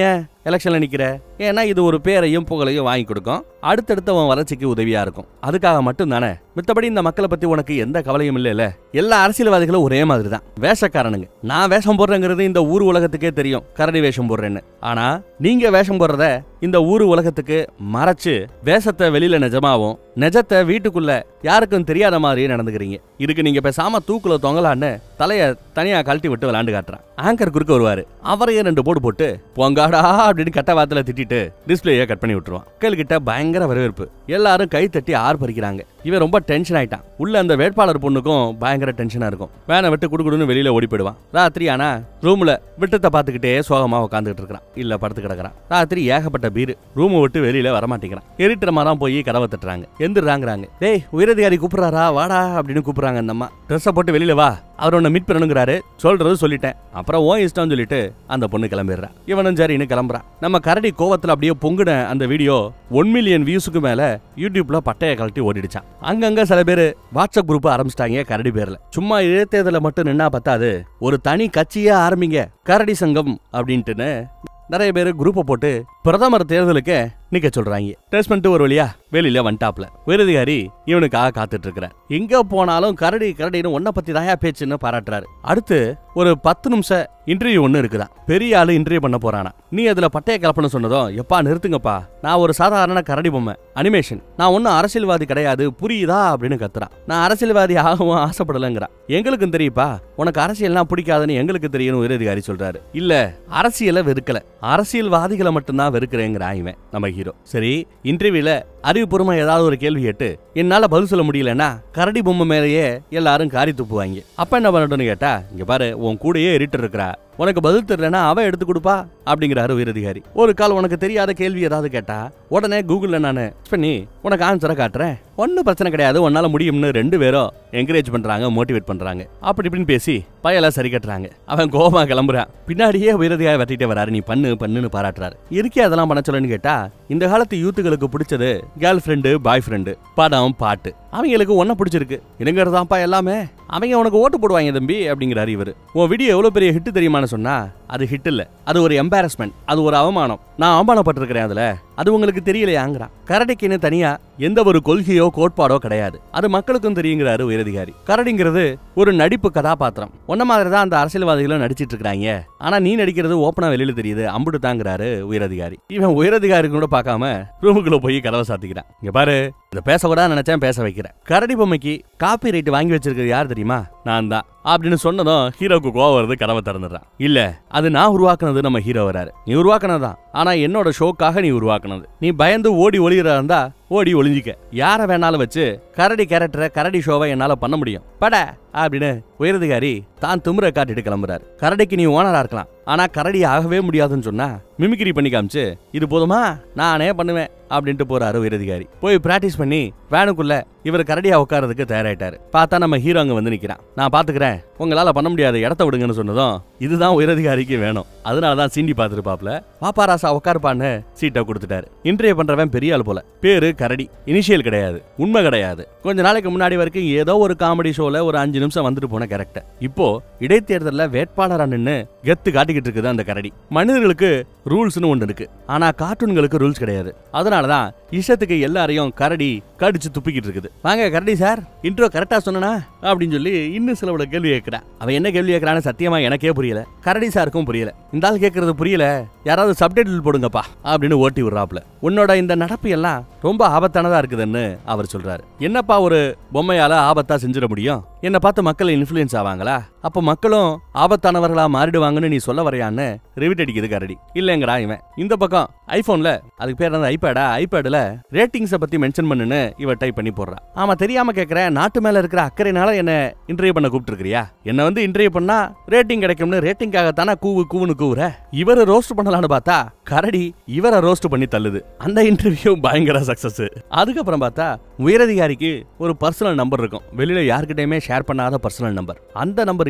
[SPEAKER 1] எலெக்ஷன்ல நிக்கிற ஏன்னா இது ஒரு பேரையும் புகழையும் வாங்கி கொடுக்கும் அடுத்தடுத்த உன் வளர்ச்சிக்கு உதவியா இருக்கும் அதுக்காக மட்டும் தானே மித்தபடி இந்த மக்களை பத்தி உனக்கு எந்த கவலையும் இல்லைல்ல எல்லா அரசியல்வாதிகளும் ஒரே மாதிரி தான் வேஷக்காரனுங்க நான் வேஷம் போடுறேங்கிறது இந்த ஊர் உலகத்துக்கே தெரியும் கரடி வேஷம் போடுறேன்னு ஆனா நீங்க வேஷம் போடுறத இந்த ஊர் உலகத்துக்கு மறைச்சு வேஷத்தை வெளியில நிஜமாவும் நிஜத்தை வீட்டுக்குள்ள யாருக்கும் தெரியாத மாதிரியே நடந்துக்கிறீங்க இதுக்கு நீங்க பேசாம தூக்குல தொங்கலான்னு தலைய தனியா கழட்டி விட்டு விளையாண்டு காட்டுறான் ஆங்கர் குறுக்க வருவாரு அவரையே ரெண்டு போடு போட்டு பொங்காடா அப்படின்னு கட்ட வாத்துல திட்டிட்டு டிஸ்பிளேயை கட் பண்ணி விட்டுருவான் மக்கள்கிட்ட பயங்கர வரவேற்பு எல்லாரும் கை தட்டி ஆர் பறிக்கிறாங்க இவன் ரொம்ப டென்ஷன் ஆயிட்டான் உள்ள அந்த வேட்பாளர் பொண்ணுக்கும் பயங்கர டென்ஷனா இருக்கும் வேனை விட்டு குடுகுடுன்னு வெளியில ஓடி போயிடுவான் ராத்திரி ஆனா ரூம்ல விட்டத்தை பார்த்துக்கிட்டே சோகமா உட்காந்துக்கிட்டு இருக்கிறான் இல்ல படுத்து கிடக்குறான் ராத்திரி ஏகப்பட்ட பீரு ரூமை விட்டு வெளியில வரமாட்டேங்கிறான் எரிட்டரமா தான் போய் கதவை தட்டுறாங்க எந்திராங்கிறாங்க டேய் உயரதிகாரி கூப்பிடுறாரா வாடா அப்படின்னு கூப்பிடுறாங்க அந்த அம்மா ட்ரெஸ்ஸை போட்டு வெளியில வா அவர் உன்னை மீட் பண்ணணுங்கிறாரு சொல்றது சொல்லிட்டேன் அப்புறம் ஓ இஷ்டம் சொல்லிட்டு அந்த பொண்ணு கிளம்பிடுறா இவனும் சரின்னு கிளம்புறான் நம்ம கரடி கோவத்துல அப்படியே பொங்குன அந்த வீடியோ ஒன் மில்லியன் வியூஸுக்கு மேல யூடியூப்ல பட்டைய கழட்டி ஓடிடுச்சான் அங்கங்க சில பேர் வாட்ஸ்அப் குரூப் ஆரம்பிச்சிட்டாங்க கரடி பேர்ல சும்மா இழுத்தேதுல மட்டும் நின்னா பத்தாது ஒரு தனி கட்சியே ஆரம்பிங்க கரடி சங்கம் அப்படின்ட்டுன்னு நிறைய பேர் குரூப்பை போட்டு பிரதமர் தேர்தலுக்கு நிக்க சொல்றாங்க டெஸ்ட் பண்ணிட்டு ஒரு வழியா வெளியில வந்துட்டாப்ல விருதிகாரி இவனுக்காக காத்துட்டு இருக்கிறார் எங்க போனாலும் கரடி கரடின்னு ஒன்ன பத்தி தாயா பேச்சுன்னு பாராட்டுறாரு அடுத்து ஒரு பத்து நிமிஷம் இன்டர்வியூ ஒன்று இருக்குதான் பெரிய ஆளு இன்டர்வியூ பண்ண போறானா நீ அதுல பட்டைய கலப்பன்னு சொன்னதும் எப்பா நிறுத்துங்கப்பா நான் ஒரு சாதாரண கரடி பொம்மை அனிமேஷன் நான் ஒன்னும் அரசியல்வாதி கிடையாது புரியுதா அப்படின்னு கத்துறான் நான் அரசியல்வாதி ஆகவும் ஆசைப்படலைங்கிறான் எங்களுக்கும் தெரியுப்பா உனக்கு அரசியல்னா பிடிக்காதுன்னு எங்களுக்கு தெரியும் உயரதிகாரி சொல்றாரு இல்ல அரசியலை வெறுக்கல அரசியல்வாதிகளை மட்டும்தான் வெறுக்கிறேங்கிறான் இவன் நம்ம ஹீரோ சரி இன்டர்வியூல அறிவுபூர்வமா ஏதாவது ஒரு கேள்வி கேட்டு என்னால பதில் சொல்ல முடியலன்னா கரடி பொம்மை மேலேயே எல்லாரும் காரி துப்புவாங்க அப்ப என்ன பண்ணட்டும்னு கேட்டா இங்க பாரு உன் கூடயே எரிட்டர் இருக்கிறா உனக்கு பதில் தெரியலனா அவ எடுத்து கொடுப்பா அப்படிங்கிறாரு உயரதிகாரி ஒரு கால் உனக்கு தெரியாத கேள்வி ஏதாவது கேட்டா உடனே கூகுள்ல நான் பண்ணி உனக்கு ஆன்சரை காட்டுறேன் ஒன்னும் பிரச்சனை கிடையாது உன்னால முடியும்னு ரெண்டு பேரும் என்கரேஜ் பண்றாங்க மோட்டிவேட் பண்றாங்க அப்படி இப்படின்னு பேசி பையெல்லாம் சரி கட்டுறாங்க அவன் கோபமா கிளம்புறான் பின்னாடியே உயரதிகாரி வெட்டிட்டே வராரு நீ பண்ணு பண்ணுன்னு பாராட்டுறாரு இருக்கே அதெல்லாம் பண்ண சொல்லன்னு கேட்டா இந்த காலத்து யூத்துகளுக்கு பிடிச்சது கேர்ள் ஃப்ரெண்டு பாய் ஃப்ரெண்டு படம் பாட்டு அவங்களுக்கு ஒன்ன பிடிச்சிருக்கு இனங்கிறதாப்பா எல்லாமே அவங்க உனக்கு ஓட்டு போடுவாங்க தம்பி அப்படிங்கிறாரு இவரு உன் வீடியோ எவ்வளவு பெரிய ஹிட் தெரியுமான்னு சொன்னா அது ஹிட் இல்ல அது ஒரு எம்பாரஸ்மெண்ட் அது ஒரு அவமானம் நான் அவமானப்பட்டிருக்கிறேன் அதுல அது உங்களுக்கு தெரியலையாங்கிறான் கரடிக்குன்னு தனியா எந்த ஒரு கொள்கையோ கோட்பாடோ கிடையாது அது மக்களுக்கும் தெரியுங்கிறாரு உயரதிகாரி கரடிங்கிறது ஒரு நடிப்பு கதாபாத்திரம் உன்ன மாதிரி தான் அந்த அரசியல்வாதிகளும் நடிச்சிட்டு இருக்காங்க ஆனா நீ நடிக்கிறது ஓப்பனா வெளியில தெரியுது அம்புட்டு தாங்கிறாரு உயரதிகாரி இவன் உயரதிகாரி கூட பார்க்காம ரூமுக்குள்ள போய் கதவை சாத்திக்கிறான் இங்க பாரு இத பேசக்கூடாது நினைச்சேன் பேச வைக்கிறேன் கரடி பொம்மைக்கு காப்பி ரைட் வாங்கி வச்சிருக்கிறது யார் தெரியுமா நான் தான் அப்படின்னு சொன்னதும் ஹீரோக்கு கோவம் வருது கதவை திறந்துடுறான் இல்ல அது நான் உருவாக்குனது நம்ம ஹீரோ வராரு நீ உருவாக்குனதுதான் ஆனா என்னோட ஷோக்காக நீ உருவாக்குனது நீ பயந்து ஓடி ஒளிகிறா இருந்தா ஓடி ஒளிஞ்சிக்க யார வேணாலும் வச்சு கரடி கேரக்டரை கரடி ஷோவை என்னால பண்ண முடியும் பட அப்படின்னு உயரதிகாரி தான் திமிர காட்டிட்டு கிளம்புறாரு கரடிக்கு நீ ஓனரா இருக்கலாம் ஆனா கரடி ஆகவே முடியாதுன்னு சொன்னா மிமிக்ரி பண்ணி காமிச்சு இது போதுமா நானே பண்ணுவேன் அப்படின்ட்டு போறாரு உயரதிகாரி போய் பிராக்டிஸ் பண்ணி வேனுக்குள்ள இவர் கரடியா உட்காரதுக்கு தயாராயிட்டாரு பார்த்தா நம்ம ஹீரோ அங்க வந்து நிக்கிறான் நான் பாத்துக்கிறேன் உங்களால பண்ண முடியாது இடத்த விடுங்கன்னு சொன்னதும் இதுதான் உயரதிகாரிக்கு வேணும் அதனாலதான் சீண்டி பார்த்துருப்பாப்ல பாப்பா ராசா உட்காருப்பான்னு சீட்டை கொடுத்துட்டாரு இன்றைய பண்றவன் பெரிய ஆள் போல பேரு கரடி இனிஷியல் கிடையாது உண்மை கிடையாது கொஞ்ச நாளைக்கு முன்னாடி வரைக்கும் ஏதோ ஒரு காமெடி ஷோல ஒரு அஞ்சு நிமிஷம் வந்துட்டு போன கேரக்டர் இப்போ இடைத்தேர்தல்ல வேட்பாளரா நின்னு கெத்து காட்டிக்கிட்டு இருக்குது அந்த கரடி மனிதர்களுக்கு ரூல்ஸ்னு ஒன்று இருக்கு ஆனா கார்ட்டூன்களுக்கு ரூல்ஸ் கிடையாது அதனாலதான் இஷ்டத்துக்கு எல்லாரையும் கரடி கடிச்சு துப்பிக்கிட்டு இருக்குது வாங்க கரடி சார் இன்ட்ரோ கரெக்டா சொன்னனா அப்படின்னு சொல்லி இன்னும் சிலவோட கேள்வி கேட்கிறான் அவன் என்ன கேள்வி கேட்கறான்னு சத்தியமா எனக்கே புரியல கரடி சாருக்கும் புரியல இந்த ஆள் கேட்கறது புரியல யாராவது சப்டைட்டில் போடுங்கப்பா அப்படின்னு ஓட்டி விடுறாப்ல உன்னோட இந்த நடப்பு எல்லாம் ரொம்ப ஆபத்தானதா இருக்குதுன்னு அவர் சொல்றாரு என்னப்பா ஒரு பொம்மையால ஆபத்தா செஞ்சிட முடியும் என்ன பார்த்து மக்கள் இன்ஃப்ளூயன்ஸ் ஆவாங்களா அப்ப மக்களும் ஆபத்தானவர்களா மாறிடுவாங்கன்னு நீ சொல்ல வரையான்னு ரிவிட் அடிக்குது கரடி இல்லைங்கடா இவன் இந்த பக்கம் ஐபோன்ல அதுக்கு பேர் அந்த ஐபேடா ஐபேடுல ரேட்டிங்ஸை பத்தி மென்ஷன் பண்ணுன்னு இவ டைப் பண்ணி போடுறா ஆமா தெரியாம கேக்குறேன் நாட்டு மேல இருக்கிற அக்கறைனால என்ன இன்டர்வியூ பண்ண கூப்பிட்டுருக்கியா என்ன வந்து இன்டர்வியூ பண்ணா ரேட்டிங் கிடைக்கும்னு ரேட்டிங்காகத்தானே கூவு கூவுன்னு கூவுற இவரை ரோஸ்ட் பண்ணலாம்னு பார்த்தா கரடி இவரை ரோஸ்ட் பண்ணி தள்ளுது அந்த இன்டர்வியூ பயங்கர சக்சஸ் அதுக்கப்புறம் பார்த்தா உயரதிகாரிக்கு ஒரு பர்சனல் நம்பர் இருக்கும் வெளியில யார்கிட்டயுமே ஷேர் பண்ணாத பர்சனல் நம்பர் அந்த நம்பருக்கு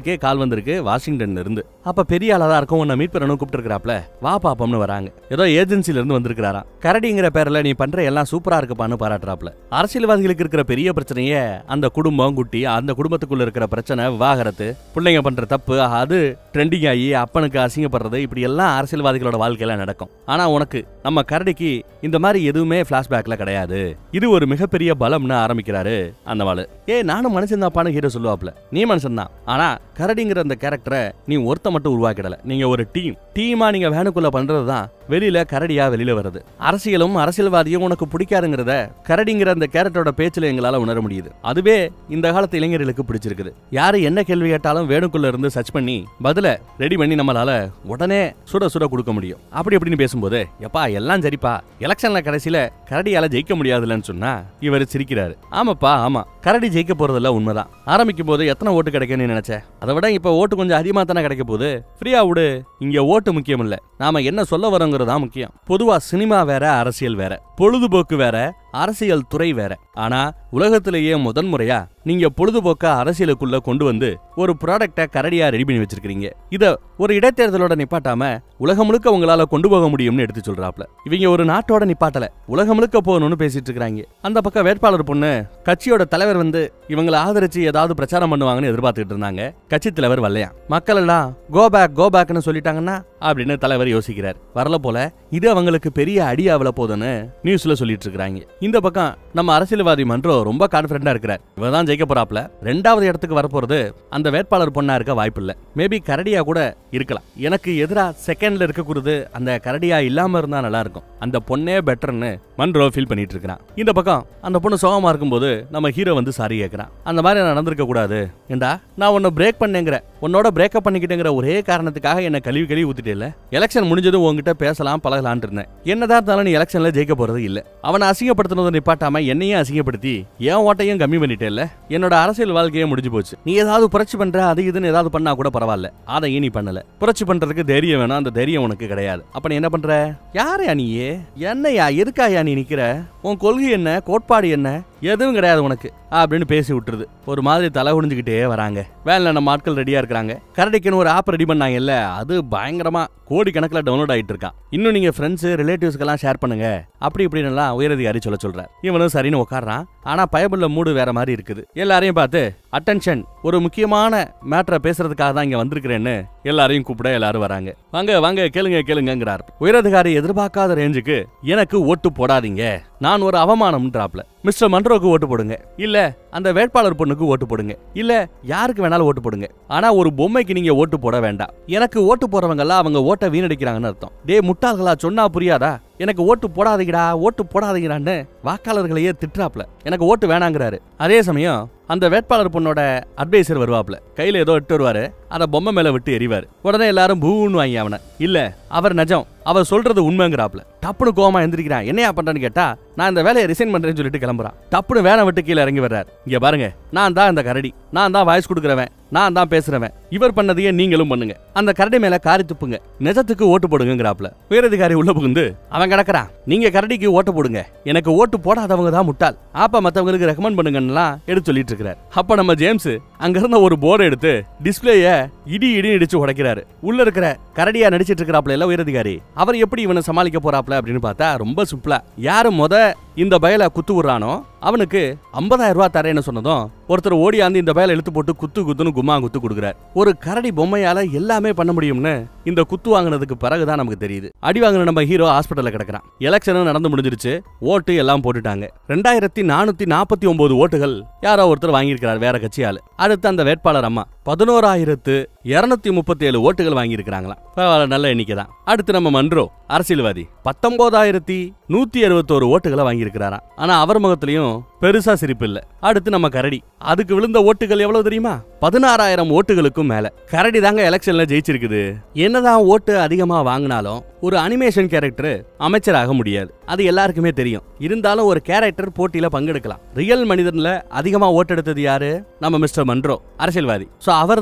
[SPEAKER 1] அவருக்கே கால் வந்திருக்கு வாஷிங்டன்ல இருந்து அப்ப பெரிய ஆளா தான் இருக்கும் உன்னை மீட் பண்ணணும் கூப்பிட்டுருக்காப்ல வா பாப்போம்னு வராங்க ஏதோ ஏஜென்சில இருந்து வந்திருக்கிறாராம் கரடிங்கிற பேர்ல நீ பண்ற எல்லாம் சூப்பரா இருக்குப்பான்னு பாராட்டுறாப்ல அரசியல்வாதிகளுக்கு இருக்கிற பெரிய பிரச்சனையே அந்த குடும்பம் குட்டி அந்த குடும்பத்துக்குள்ள இருக்கிற பிரச்சனை விவாகரத்து பிள்ளைங்க பண்ற தப்பு அது ட்ரெண்டிங் ஆகி அப்பனுக்கு அசிங்கப்படுறது இப்படி எல்லாம் அரசியல்வாதிகளோட வாழ்க்கையில நடக்கும் ஆனா உனக்கு நம்ம கரடிக்கு இந்த மாதிரி எதுவுமே பிளாஷ்பேக்ல கிடையாது இது ஒரு மிகப்பெரிய பலம்னு ஆரம்பிக்கிறாரு அந்த வாளு ஏ நானும் மனுஷன் தான்ப்பான்னு ஹீரோ சொல்லுவாப்ல நீ மனுஷன் தான் ஆனா கரடிங்கிற அந்த கேரக்டரை நீ ஒருத்த மட்டும் உருவாக்கிடல நீங்க ஒரு டீம் டீமா நீங்க வேனுக்குள்ள பண்றது தான் வெளியில கரடியா வெளியில வருது அரசியலும் அரசியல்வாதியும் உனக்கு பிடிக்காதுங்கிறத கரடிங்கிற அந்த கேரக்டரோட பேச்சுல எங்களால உணர முடியுது அதுவே இந்த காலத்து இளைஞர்களுக்கு பிடிச்சிருக்குது யாரு என்ன கேள்வி கேட்டாலும் வேணுக்குள்ள இருந்து சர்ச் பண்ணி பதில ரெடி பண்ணி நம்மளால உடனே சுட சுட கொடுக்க முடியும் அப்படி இப்படின்னு பேசும்போது எப்பா எல்லாம் சரிப்பா எலெக்ஷன்ல கடைசியில கரடியால ஜெயிக்க முடியாதுலன்னு சொன்னா இவர் சிரிக்கிறாரு ஆமாப்பா ஆமா கரடி ஜெயிக்க போறதில்ல உண்மைதான் ஆரம்பிக்கும் போது எத்தனை ஓட்டு கிடைக்கும்னு நினைச்சேன் அதை விட இப்ப ஓட்டு கொஞ்சம் அதிகமா தானே கிடைக்க போகுது ஃப்ரீயா விடு இங்க ஓட்டு முக்கியம் இல்ல நாம என்ன சொல்ல வரோங்கிறது தான் முக்கியம் பொதுவா சினிமா வேற அரசியல் வேற பொழுதுபோக்கு வேற அரசியல் துறை வேற ஆனா உலகத்திலேயே முதன்முறையா நீங்க பொழுதுபோக்க அரசியலுக்குள்ள கொண்டு வந்து ஒரு ப்ராடக்ட கரடியா ரெடி பண்ணி வச்சிருக்கீங்க இத ஒரு இடைத்தேர்தலோட நிப்பாட்டாம உலகம் முழுக்க உங்களால கொண்டு போக முடியும்னு எடுத்து சொல்றாப்ல இவங்க ஒரு நாட்டோட நிப்பாட்டல உலகம் முழுக்க போகணும்னு பேசிட்டு இருக்காங்க அந்த பக்கம் வேட்பாளர் பொண்ணு கட்சியோட தலைவர் வந்து இவங்களை ஆதரிச்சு ஏதாவது பிரச்சாரம் பண்ணுவாங்கன்னு எதிர்பார்த்துட்டு இருந்தாங்க கட்சி தலைவர் வரலையா மக்கள் எல்லாம் கோ பேக் கோ பேக்னு சொல்லிட்டாங்கன்னா அப்படின்னு தலைவர் யோசிக்கிறார் வரல போல இது அவங்களுக்கு பெரிய அடி ஆவல போதுன்னு நியூஸ்ல சொல்லிட்டு இருக்காங்க இந்த பக்கம் நம்ம அரசியல்வாதி மன்றோ ரொம்ப கான்பிடண்டா இருக்கிறார் இவதான் ஜெயிக்க போறாப்ல ரெண்டாவது இடத்துக்கு வரப்போறது அந்த வேட்பாளர் பொண்ணா இருக்க வாய்ப்பு இல்ல மேபி கரடியா கூட இருக்கலாம் எனக்கு எதிரா செகண்ட்ல இருக்கக்கூடாது அந்த கரடியா இல்லாம இருந்தா நல்லா இருக்கும் அந்த பொண்ணே பெட்டர்னு மன்றோ ஃபீல் பண்ணிட்டு இருக்கிறான் இந்த பக்கம் அந்த பொண்ணு சோகமா இருக்கும்போது நம்ம ஹீரோ வந்து சாரி கேட்கறான் அந்த மாதிரி நடந்திருக்க கூடாது ஏண்டா நான் உன்னை பிரேக் பண்ணேங்கிற உன்னோட பிரேக்கப் பண்ணிக்கிட்டேங்கிற ஒரே காரணத்துக்காக என்ன கழுவி கழுவி ஊத்திட்டே எலெக்ஷன் முடிஞ்சதும் உன்கிட்ட பேசலாம் பழகலான் இருந்தேன் என்னதான் இருந்தாலும் நீ எலெக்ஷன்ல ஜெயிக்க போறது இல்ல அவனை அசிங்கப்படுத்தினதை நிப்பாட்டாம என்னையும் அசிங்கப்படுத்தி என் ஓட்டையும் கம்மி பண்ணிட்டேல்ல என்னோட அரசியல் வாழ்க்கையே முடிஞ்சு போச்சு நீ ஏதாவது புரட்சி பண்ற அது இதுன்னு ஏதாவது பண்ணா கூட பரவாயில்ல அதையும் நீ பண்ணல புரட்சி பண்றதுக்கு தைரியம் வேணும் அந்த தைரியம் உனக்கு கிடையாது அப்ப நீ என்ன பண்ற யாரையா நீயே என்னையா எதுக்காயா நீ நிக்கிற உன் கொள்கை என்ன கோட்பாடு என்ன எதுவும் கிடையாது உனக்கு அப்படின்னு பேசி விட்டுருது ஒரு மாதிரி தலை குடிஞ்சுக்கிட்டே வராங்க வேலை நம்ம ஆட்கள் ரெடியா இருக்கிறாங்க கரடிக்குன்னு ஒரு ஆப் ரெடி பண்ணாங்கல்ல அது பயங்கரமா கோடி கணக்கில் டவுன்லோட் ஆயிட்டு இருக்கான் இன்னும் நீங்க ஃப்ரெண்ட்ஸ் ரிலேட்டிவ்ஸ்க்கெல்லாம் ஷேர் பண்ணுங்க அப்படி இப்படின்னு எல்லாம் உயரதிகாரி சொல்ல சொல்றார் இவனும் சரின்னு உட்கார்றான் ஆனா பயபுள்ள மூடு வேற மாதிரி இருக்குது எல்லாரையும் பார்த்து அட்டென்ஷன் ஒரு முக்கியமான மேட்டரை பேசுறதுக்காக தான் இங்க வந்திருக்கிறேன்னு எல்லாரையும் கூப்பிட எல்லாரும் வராங்க வாங்க வாங்க கேளுங்க கேளுங்கிறார் உயரதிகாரி எதிர்பார்க்காத ரேஞ்சுக்கு எனக்கு ஓட்டு போடாதீங்க நான் ஒரு அவமானம்ன்றாப்ல மிஸ்டர் மன்ரோக்கு ஓட்டு போடுங்க இல்ல அந்த வேட்பாளர் பொண்ணுக்கு ஓட்டு போடுங்க இல்ல யாருக்கு வேணாலும் ஓட்டு போடுங்க ஆனா ஒரு பொம்மைக்கு நீங்க ஓட்டு போட வேண்டாம் எனக்கு ஓட்டு போறவங்க எல்லாம் அவங்க ஓட்டை வீணடிக்கிறாங்கன்னு அர்த்தம் டே முட்டாள்களா சொன்னா புரியாதா எனக்கு ஓட்டு போடாதீங்கடா ஓட்டு போடாதீங்கடான்னு வாக்காளர்களையே திட்டுறாப்ல எனக்கு ஓட்டு வேணாங்கிறாரு அதே சமயம் அந்த வேட்பாளர் பொண்ணோட அட்வைசர் வருவாப்ல கையில ஏதோ இட்டு வருவாரு அத பொம்மை மேல விட்டு எறிவாரு உடனே எல்லாரும் பூன்னு வாங்கி அவனை இல்ல அவர் நிஜம் அவர் சொல்றது உண்மைங்கிறாப்ல டப்புனு கோமா எந்திரிக்கிறான் என்னையா பண்றேன்னு கேட்டா நான் இந்த வேலையை ரிசைன் பண்றேன்னு சொல்லிட்டு கிளம்புறான் டப்புனு வேனை விட்டு கீழே இறங்கி வர்றாரு இங்க பாருங்க நான் தான் இந்த கரடி நான் தான் வாய்ஸ் கொடுக்குறவன் நான் தான் பேசுறவன் இவர் பண்ணதையே நீங்களும் பண்ணுங்க அந்த கரடி மேல காரி துப்புங்க நிஜத்துக்கு ஓட்டு போடுங்கிறாப்ல உயரதிகாரி உள்ள புகுந்து அவன் கிடக்குறான் நீங்க கரடிக்கு ஓட்டு போடுங்க எனக்கு ஓட்டு போடாதவங்க தான் முட்டாள் ஆப்பா மத்தவங்களுக்கு ரெக்கமெண்ட் பண்ணுங்கன்னுலாம் எடுத்து சொல்லிட்டு இருக்கிறார் அப்ப நம்ம ஜேம்ஸ் அங்க இருந்த ஒரு போர்டு எடுத்து டிஸ்பிளேய இடி இடி இடிச்சு உடைக்கிறாரு உள்ள இருக்கிற கரடியா நடிச்சிட்டு இருக்கிறாப்ல எல்லாம் உயரதிகாரி அவர் எப்படி இவனை சமாளிக்க போறாப்ல அப்படின்னு பார்த்தா ரொம்ப சிம்பிளா யாரு முத இந்த பயல குத்து விடுறானோ அவனுக்கு 50000 ரூபாய் தரேன்னு சொன்னதும் ஒருத்தர் ஓடியாந்து இந்த பயல இழுத்து போட்டு குத்து குத்துன்னு கும்மா குத்து கொடுக்குறார் ஒரு கரடி பொம்மையால எல்லாமே பண்ண முடியும்னு இந்த குத்து வாங்கினதுக்கு பிறகுதான் நமக்கு தெரியுது அடி வாங்கின நம்ம ஹீரோ ஹாஸ்பிட்டல்ல கிடக்குறான் எலெக்ஷனும் நடந்து முடிஞ்சிருச்சு ஓட்டு எல்லாம் போட்டுட்டாங்க ரெண்டாயிரத்தி நானூத்தி நாற்பத்தி ஒன்பது ஓட்டுகள் யாரோ ஒருத்தர் வாங்கியிருக்கிறார் வேற கட்சியால அடுத்து அந்த வேட்பாளர் அம்மா பதினோராயிரத்து இருநூத்தி முப்பத்தி ஏழு ஓட்டுகள் வாங்கியிருக்கிறாங்களாம் பரவாயில்ல நல்ல எண்ணிக்கை தான் அடுத்து நம்ம மன்றோ அரசியல்வாதி பத்தொன்பதாயிரத்தி நூத்தி அறுபத்தோரு ஓட்டுகளை வாங்கியிருக்கிறாராம் ஆனா அவர் முகத்திலையும் பெருசா சிரிப்பு இல்ல அடுத்து நம்ம கரடி அதுக்கு விழுந்த ஓட்டுகள் எவ்வளவு தெரியுமா பதினாறாயிரம் ஓட்டுகளுக்கும் மேல கரடி தாங்க எலெக்ஷன்ல ஜெயிச்சிருக்குது என்னதான் ஓட்டு அதிகமா வாங்கினாலும் ஒரு அனிமேஷன் கேரக்டர் அமைச்சராக முடியாது அது எல்லாருக்குமே தெரியும் இருந்தாலும் ஒரு கேரக்டர் போட்டியில பங்கெடுக்கலாம் ரியல் மனிதன்ல அதிகமா ஓட்டெடுத்தது யாரு நம்ம மிஸ்டர் மன்றோ அரசியல்வாதி சோ அவர்தான்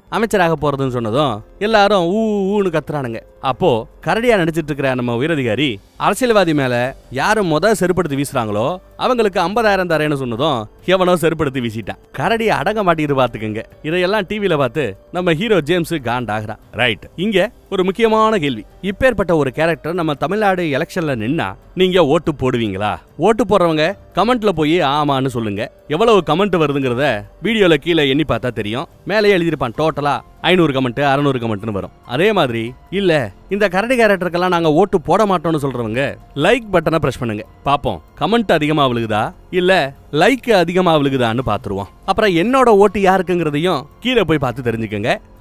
[SPEAKER 1] அமைச்சராக போறதுன்னு சொன்னதும் எல்லாரும் ஊ ஊன்னு கத்துறானுங்க அப்போ கரடியா நடிச்சிட்டு இருக்கிற நம்ம உயரதிகாரி அரசியல்வாதி மேல யாரு முத செருப்படுத்தி வீசுறாங்களோ அவங்களுக்கு ஐம்பதாயிரம் தரேன்னு சொன்னதும் எவனோ செருப்படுத்தி வீசிட்டான் கரடி அடங்க மாட்டேங்குது பாத்துக்கங்க இதையெல்லாம் டிவில பார்த்து நம்ம ஹீரோ ஜேம்ஸ் காண்டாகிறான் ரைட் இங்க ஒரு முக்கியமான கேள்வி இப்பேற்பட்ட ஒரு கேரக்டர் நம்ம தமிழ்நாடு எலெக்ஷன்ல நின்னா நீங்க ஓட்டு போடுவீங்களா ஓட்டு போடுறவங்க கமெண்ட்ல போய் ஆமான்னு சொல்லுங்க எவ்வளவு கமெண்ட் வருதுங்கிறத வீடியோல கீழே எண்ணி பார்த்தா தெரியும் மேலே எழுதியிருப்பான் டோட்டலா ஐநூறு கமெண்ட் அறநூறு கமெண்ட்னு வரும் அதே மாதிரி இல்ல இந்த கரடி கேரக்டருக்கெல்லாம் நாங்க ஓட்டு போட மாட்டோம்னு சொல்றவங்க லைக் பட்டனை பிரஸ் பண்ணுங்க பாப்போம் கமெண்ட் அதிகமா விழுகுதா இல்ல லைக் அதிகமா விழுகுதான்னு பாத்துருவோம் அப்புறம் என்னோட ஓட்டு யாருக்குங்கிறதையும் கீழே போய் பார்த்து தெரிஞ்சுக்கங்க